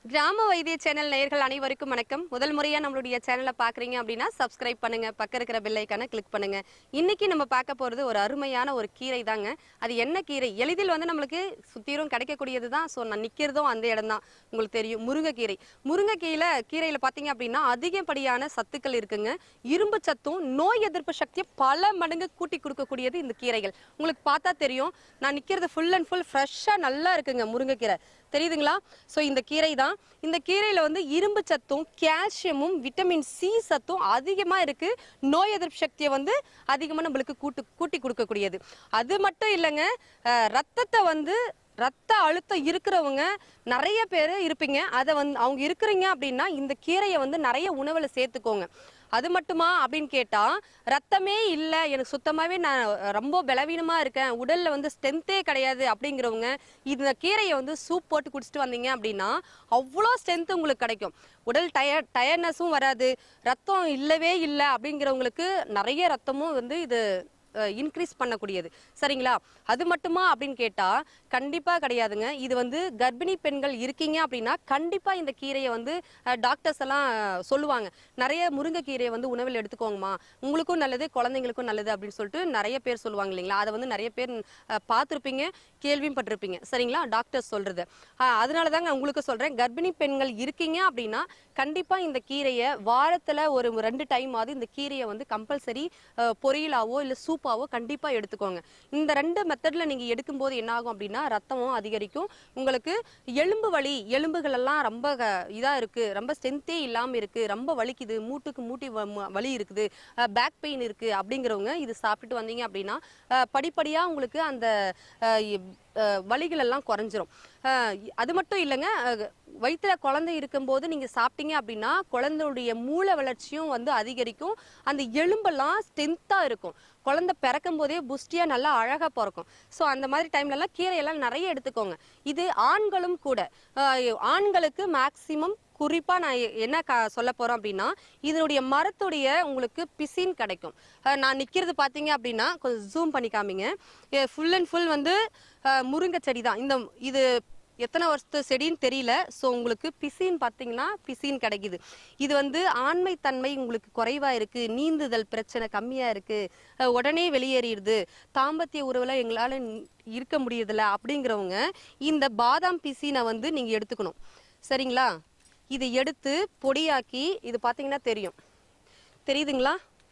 கிராம வைத்திய சேனல் நேயர்கள் அனைவருக்கும் வணக்கம் முதல் முறையா நம்மளுடைய சேனலை பாக்குறீங்க அப்படின்னா சப்ஸ்கிரைப் பண்ணுங்க பக்கம் இருக்கிற பெல் ஐக்கானை கிளிக் பண்ணுங்க இன்னைக்கு நம்ம பார்க்க போறது ஒரு அருமையான ஒரு கீரை தாங்க அது என்ன கீரை எளிதில் வந்து நம்மளுக்கு சுத்திரும் கிடைக்கக்கூடியது தான் ஸோ நான் நிக்கிறதும் அந்த இடம் தான் உங்களுக்கு தெரியும் முருங்கைக்கீரை முருங்கைக்கீரை கீரையில பாத்தீங்க அப்படின்னா அதிகப்படியான சத்துக்கள் இருக்குங்க இரும்பு சத்தும் நோய் எதிர்ப்பு சக்தியை பல மடங்கு கூட்டி கொடுக்கக்கூடியது இந்த கீரைகள் உங்களுக்கு பார்த்தா தெரியும் நான் நிக்கிறது ஃபுல் அண்ட் ஃபுல் ஃப்ரெஷ்ஷாக நல்லா இருக்குங்க முருங்கைக்கீரை தெரியுதுங்களா ஸோ இந்த கீரை தான் இந்த கீரையில் வந்து இரும்பு சத்தும் கால்சியமும் விட்டமின் சி சத்தும் அதிகமாக இருக்கு நோய் எதிர்ப்பு சக்தியை வந்து அதிகமாக நம்மளுக்கு கூட்டு கூட்டி கொடுக்கக்கூடியது அது மட்டும் இல்லைங்க அஹ், ரத்தத்தை வந்து ரத்த அழுத்தம் இருக்கிறவங்க நிறைய பேர் இருப்பீங்க அதை வந்து அவங்க இருக்கிறீங்க அப்படின்னா இந்த கீரையை வந்து நிறைய உணவில் சேர்த்துக்கோங்க அது மட்டுமா அப்படின்னு கேட்டா ரத்தமே இல்லை எனக்கு சுத்தமாவே நான் ரொம்ப பலவீனமா இருக்கேன் உடல்ல வந்து ஸ்ட்ரென்த்தே கிடையாது அப்படிங்கிறவங்க இந்த கீரையை வந்து சூப் போட்டு குடிச்சிட்டு வந்தீங்க அப்படின்னா அவ்வளோ ஸ்ட்ரென்த் உங்களுக்கு கிடைக்கும் உடல் டயர் டயர்னஸும் வராது ரத்தம் இல்லவே இல்லை அப்படிங்கிறவங்களுக்கு நிறைய ரத்தமும் வந்து இது இன்க்ரீஸ் பண்ணக்கூடியது சரிங்களா அது மட்டுமா அப்படின்னு கேட்டா கண்டிப்பா கிடையாதுங்க இது வந்து கர்ப்பிணி பெண்கள் இருக்கீங்க அப்படின்னா கண்டிப்பா இந்த கீரையை வந்து டாக்டர்ஸ் எல்லாம் அஹ், சொல்லுவாங்க நிறைய முருங்கைக்கீரையை வந்து உணவில் எடுத்துக்கோங்கம்மா உங்களுக்கும் நல்லது குழந்தைங்களுக்கும் நல்லது அப்படின்னு சொல்லிட்டு நிறைய பேர் சொல்லுவாங்க இல்லைங்களா அதை வந்து நிறைய பேர் அஹ், பார்த்திருப்பீங்க கேள்வியும் பட்டிருப்பீங்க சரிங்களா டாக்டர்ஸ் சொல்றது அஹ், அதனால தாங்க உங்களுக்கு சொல்றேன் கர்ப்பிணி பெண்கள் இருக்கீங்க அப்படின்னா கண்டிப்பா இந்த கீரையை வாரத்துல ஒரு ரெண்டு டைம் ஆகுது இந்த கீரையை வந்து கம்பல்சரி பொரியலாவோ இல்ல சூப்பாவோ கண்டிப்பா எடுத்துக்கோங்க இந்த ரெண்டு மெத்தட்ல நீங்க எடுக்கும்போது என்ன ஆகும் அப்படின்னா ரத்தமும் அதிகரிக்கும் உங்களுக்கு எலும்பு வலி எலும்புகள் எல்லாம் ரொம்ப க- இதா இருக்கு ரொம்ப ஸ்ட்ரென்த்தே இல்லாம இருக்கு ரொம்ப வலிக்குது மூட்டுக்கு மூட்டி வ- ம- வலி இருக்குது பேக் பெயின் இருக்கு அப்படிங்கிறவங்க இது சாப்பிட்டுட்டு வந்தீங்க அப்படின்னா அஹ், படிப்படியா உங்களுக்கு அந்த அஹ், இ- அஹ், வலிகள் எல்லாம் குறைஞ்சிரும் அஹ், அது மட்டும் இல்லைங்க அஹ், வயித்துல குழந்தை இருக்கும்போது நீங்க சாப்பிட்டீங்க அப்படின்னா குழந்தையுடைய மூளை வளர்ச்சியும் வந்து அதிகரிக்கும் அந்த எலும்பெல்லாம் ஸ்ட்ரென்த்தா இருக்கும் குழந்தை பிறக்கும் போதே புஷ்டியா நல்லா அழகா பிறக்கும் ஸோ அந்த மாதிரி டைம்ல எல்லாம் கீரையெல்லாம் நிறைய எடுத்துக்கோங்க இது ஆண்களும் கூட அஹ், ஆண்களுக்கு மேக்சிமம் குறிப்பா நான் எ- என்ன க சொல்ல போறோம் அப்படின்னா இதனுடைய மரத்துடைய உங்களுக்கு பிசின் கிடைக்கும் அஹ், நான் நிக்கிறது பாத்தீங்க அப்படின்னா கொஞ்சம் ஜூம் பண்ணி காமிங்க ஃபுல் அண்ட் ஃபுல் வந்து அஹ், முருங்கை செடி தான் இந்த இது எத்தனை வருஷத்து செடின்னு தெரியல ஸோ உங்களுக்கு பிசின் பார்த்தீங்கன்னா பிசின் கிடைக்குது இது வந்து ஆண்மை தன்மை உங்களுக்கு குறைவா இருக்கு நீந்துதல் பிரச்சனை கம்மியா இருக்கு அஹ் உடனே வெளியேறிடுது தாம்பத்திய உறவுல எங்களால ந- இருக்க முடியறதில்ல அப்படிங்கிறவங்க இந்த பாதாம் பிசினை வந்து நீங்க எடுத்துக்கணும் சரிங்களா இதை எடுத்து பொடியாக்கி இது பார்த்தீங்கன்னா தெரியும் தெரியுதுங்களா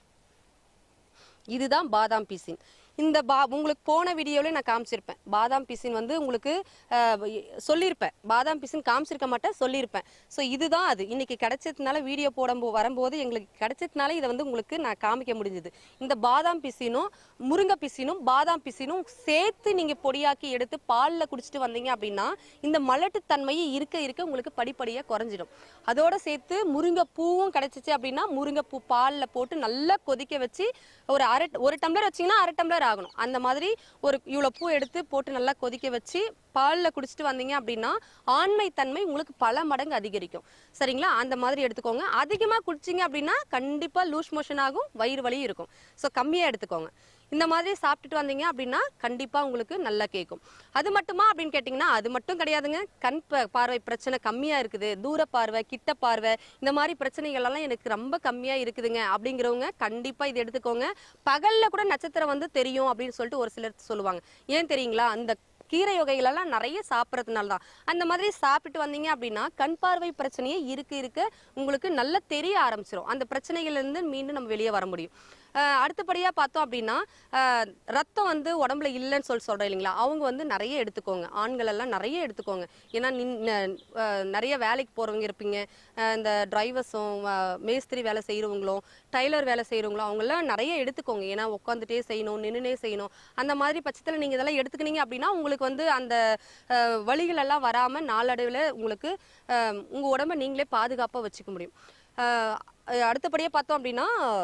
இதுதான் பாதாம் பிசின் இந்த பா உங்களுக்கு போன வீடியோவில் நான் காமிச்சிருப்பேன் பாதாம் பிசின் வந்து உங்களுக்கு அஹ், சொல்லியிருப்பேன் பாதாம் பிசின் காமிச்சிருக்க மாட்டேன் சொல்லியிருப்பேன் ஸோ இதுதான் அது இன்னைக்கு கிடைச்சதுனால வீடியோ போடும்போ வரும்போது எங்களுக்கு கிடைச்சதுனால இதை வந்து உங்களுக்கு நான் காமிக்க முடிஞ்சது இந்த பாதாம் பிசினும் முருங்கை பிசினும் பாதாம் பிசினும் சேர்த்து நீங்கள் பொடியாக்கி எடுத்து பாலில் குடிச்சிட்டு வந்தீங்க அப்படின்னா இந்த மலட்டுத்தன்மையை இருக்க இருக்க உங்களுக்கு படிப்படியாக குறைஞ்சிடும் அதோட சேர்த்து முருங்கை பூவும் கிடைச்சிச்சு அப்படின்னா முருங்கை பூ பாலில் போட்டு நல்லா கொதிக்க வச்சு ஒரு அரை ஒரு டம்ளர் வச்சீங்கன்னா அரை டம்ளர் ஆகணும் அந்த மாதிரி ஒரு இவ்வளோ பூ எடுத்து போட்டு நல்லா கொதிக்க வச்சு பாலில் குடிச்சிட்டு வந்தீங்க அப்படின்னா ஆண்மை தன்மை உங்களுக்கு பல மடங்கு அதிகரிக்கும் சரிங்களா அந்த மாதிரி எடுத்துக்கோங்க அதிகமாக குடிச்சிங்க அப்படின்னா கண்டிப்பாக லூஸ் மோஷன் ஆகும் வயிறு வலி இருக்கும் ஸோ கம்மியாக எடுத்துக்கோங்க இந்த மாதிரி சாப்பிட்டுட்டு வந்தீங்க அப்படின்னா கண்டிப்பாக உங்களுக்கு நல்லா கேட்கும் அது மட்டுமா அப்படின்னு கேட்டிங்கன்னா அது மட்டும் கிடையாதுங்க கண் ப- பார்வை பிரச்சனை கம்மியாக இருக்குது தூர பார்வை கிட்ட பார்வை இந்த மாதிரி பிரச்சனைகள் எல்லாம் எனக்கு ரொம்ப கம்மியாக இருக்குதுங்க அப்படிங்கிறவங்க கண்டிப்பாக இது எடுத்துக்கோங்க பகலில் கூட நட்சத்திரம் வந்து தெரியும் அப்படின்னு சொல்லிட்டு ஒரு சிலர் சொல்லுவாங்க ஏன் தெரியுங்களா அந்த கீரை வகைகளெல்லாம் நிறைய சாப்பிட்றதுனால தான் அந்த மாதிரி சாப்பிட்டு வந்தீங்க அப்படின்னா கண் பார்வை பிரச்சனையே இருக்க இருக்க உங்களுக்கு நல்லா தெரிய ஆரம்பிச்சிடும் அந்த பிரச்சனைகள்லேருந்து மீண்டும் நம்ம வெளியே வர முடியும் அஹ் அடுத்தபடியா பார்த்தோம் அப்படின்னா அஹ் ரத்தம் வந்து உடம்புல இல்லைன்னு சொல்லி சொல்றோம் இல்லைங்களா அவங்க வந்து நிறைய எடுத்துக்கோங்க ஆண்கள் எல்லாம் நிறைய எடுத்துக்கோங்க ஏன்னா நின்- ந- அஹ் நிறைய வேலைக்கு போறவங்க இருப்பீங்க அஹ் இந்த டிரைவர்ஸும் மேஸ்திரி வேலை செய்கிறவங்களும் டைலர் வேலை செய்கிறவங்களும் அவங்கெல்லாம் நிறைய எடுத்துக்கோங்க ஏன்னா உட்காந்துட்டே செய்யணும் நின்றுனே செய்யணும் அந்த மாதிரி பட்சத்தில் நீங்கள் இதெல்லாம் எடுத்துக்கினீங்க அப்படின்னா உங்களுக்கு வந்து அந்த அஹ், வலிகள் எல்லாம் வராமல் நாளடைவில் உங்களுக்கு உங்கள் உடம்ப நீங்களே பாதுகாப்பாக வச்சுக்க முடியும் அஹ், அடுத்தபடியாக பார்த்தோம் அப்படின்னா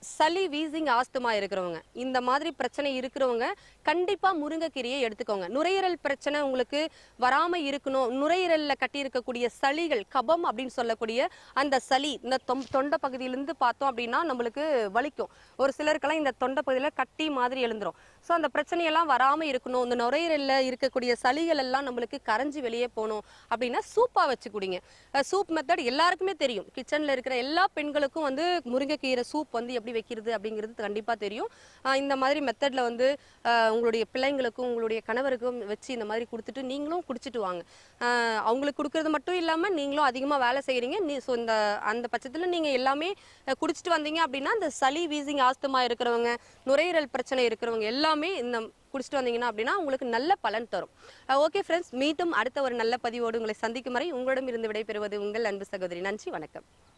சளி வீசிங் ஆஸ்துமா இருக்கிறவங்க இந்த மாதிரி பிரச்சனை இருக்கிறவங்க கண்டிப்பா முருங்கைக்கீரையை எடுத்துக்கோங்க நுரையீரல் பிரச்சனை உங்களுக்கு வராம இருக்கணும் நுரையீரல்ல கட்டி இருக்கக்கூடிய சளிகள் கபம் அப்படின்னு சொல்லக்கூடிய அந்த சளி இந்த தொம் தொண்டை பகுதியிலிருந்து பார்த்தோம் அப்படின்னா நம்மளுக்கு வலிக்கும் ஒரு சிலருக்கெல்லாம் இந்த தொண்டை பகுதியில கட்டி மாதிரி எழுந்துரும் ஸோ அந்த பிரச்சனையெல்லாம் வராம இருக்கணும் இந்த நுரையீரல்ல இருக்கக்கூடிய சளிகள் எல்லாம் நம்மளுக்கு கரைஞ்சு வெளியே போகணும் அப்படின்னா சூப்பா வச்சு குடிங்க சூப் மெத்தட் எல்லாருக்குமே தெரியும் கிச்சன்ல இருக்கிற எல்லா பெண்களுக்கும் வந்து முருங்கைக்கீரை சூப் வந்து எப்படி வைக்கிறது அப்படிங்கிறது கண்டிப்பா தெரியும் அஹ் இந்த மாதிரி மெத்தட்ல வந்து அஹ் உங்களுடைய பிள்ளைங்களுக்கும் உங்களுடைய கணவருக்கும் வச்சு இந்த மாதிரி கொடுத்துட்டு நீங்களும் குடிச்சிட்டு வாங்க அஹ் அவங்களுக்கு கொடுக்கறது மட்டும் இல்லாம நீங்களும் அதிகமா வேலை செய்யறீங்க நீ ஸோ இந்த அந்த பட்சத்துல நீங்க எல்லாமே அஹ் குடிச்சிட்டு வந்தீங்க அப்படின்னா இந்த சளி வீசிங் ஆஸ்துமா இருக்கிறவங்க நுரையீரல் பிரச்சனை இருக்கிறவங்க எல்லாமே இந்த குடிச்சிட்டு வந்தீங்கன்னா அப்படின்னா உங்களுக்கு நல்ல பலன் தரும் ஓகே ஃப்ரெண்ட்ஸ் மீண்டும் அடுத்த ஒரு நல்ல பதிவோடு உங்களை சந்திக்கும் வரை உங்களிடம் இருந்து விடைபெறுவது உங்கள் அன்பு சகோதரி நன்றி வணக்கம்